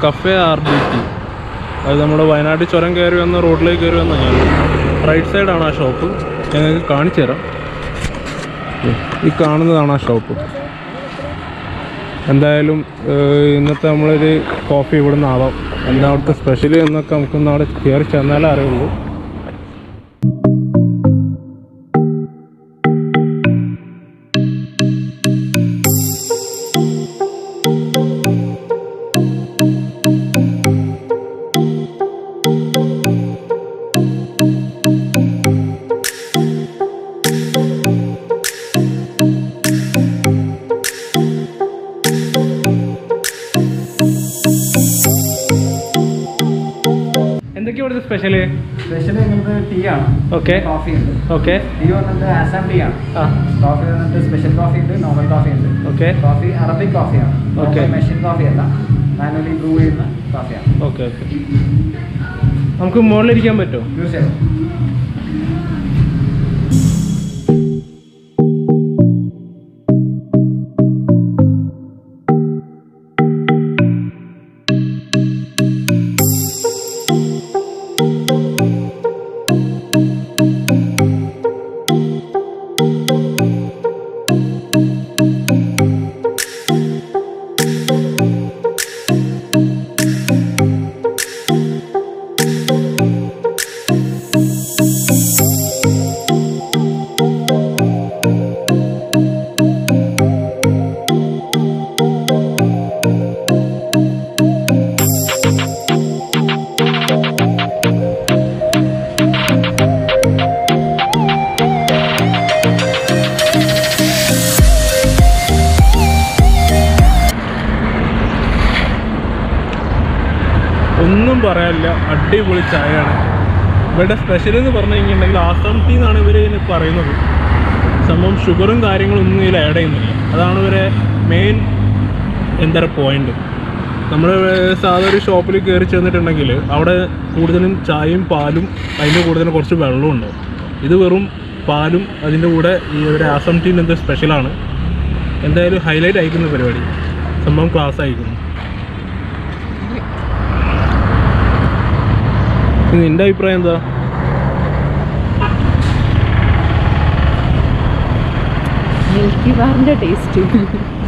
Cafe R D T അത് നമ്മുടെ വയനാട് ചുരം കയറി വന്ന റോഡിലേക്ക് കയറി വന്ന ഞാൻ റൈറ്റ് സൈഡാണ് ആ ഷോപ്പ് ഞങ്ങൾക്ക് കാണിച്ചു തരാം ഈ കാണുന്നതാണ് ആ ഷോപ്പ് എന്തായാലും ഏഹ്, ഇന്നത്തെ നമ്മളൊരു കോഫി ഇവിടെ നിന്ന് ആവാം എന്താ അവിടുത്തെ സ്പെഷ്യൽ എന്നൊക്കെ നമുക്കൊന്ന് അവിടെ കയറി ചെന്നാലേ അറിയുള്ളൂ എന്തൊക്കെയാണ് ഇവിടുത്തെ സ്പെഷ്യൽ സ്പെഷ്യൽ ഞങ്ങൾക്ക് ടീ ആണ് ഓക്കെ കോഫി ഉണ്ട് ഓക്കെ ടീ വന്നിട്ട് ആസാം ടീ ആണ് ആ കോഫി വന്നിട്ട് സ്പെഷ്യൽ കോഫി ഉണ്ട് നോർമൽ കോഫി ഉണ്ട് ഓക്കെ കോഫി അറബിക് കോഫിയാണ് Okay. മെഷീൻ കോഫി അല്ല മാനുവലി ബ്രൂ ചെയ്യുന്ന കോഫിയാണ് ഓക്കെ ഓക്കെ നമുക്ക് മുകളിലിരിക്കാൻ പറ്റുമോ തീർച്ചയായും ഒന്നും പറയാനില്ല അടിപൊളി ചായയാണ് ഇവരുടെ സ്പെഷ്യൽ എന്ന് പറഞ്ഞു കഴിഞ്ഞിട്ടുണ്ടെങ്കിൽ ആസാം ടീ എന്നാണ് ഇവർ ഇതിന് പറയുന്നത് സംഭവം ഷുഗറും കാര്യങ്ങളും ഒന്നും ഇതിൽ ആഡ് ചെയ്യുന്നില്ല അതാണ് ഇവരെ മെയിൻ എന്താ പറയുക പോയിന്റ് നമ്മൾ സാധാരണ ഒരു ഷോപ്പിൽ കയറി ചെന്നിട്ടുണ്ടെങ്കിൽ അവിടെ കൂടുതലും ചായയും പാലും അതിൻ്റെ കൂടുതലും കുറച്ച് വെള്ളവും ഉണ്ടാവും ഇത് വെറും പാലും അതിൻ്റെ കൂടെ ഈ ഒരു ആസാം ടീൻ എന്തോ സ്പെഷ്യലാണ് എന്തായാലും ഹൈലൈറ്റ് അയക്കുന്ന പരിപാടി സംഭവം ക്ലാസ് അയക്കുന്നു നിന്റെ അഭിപ്രായം എന്താ മിൽക്കി ബാറിന്റെ ടേസ്റ്റ്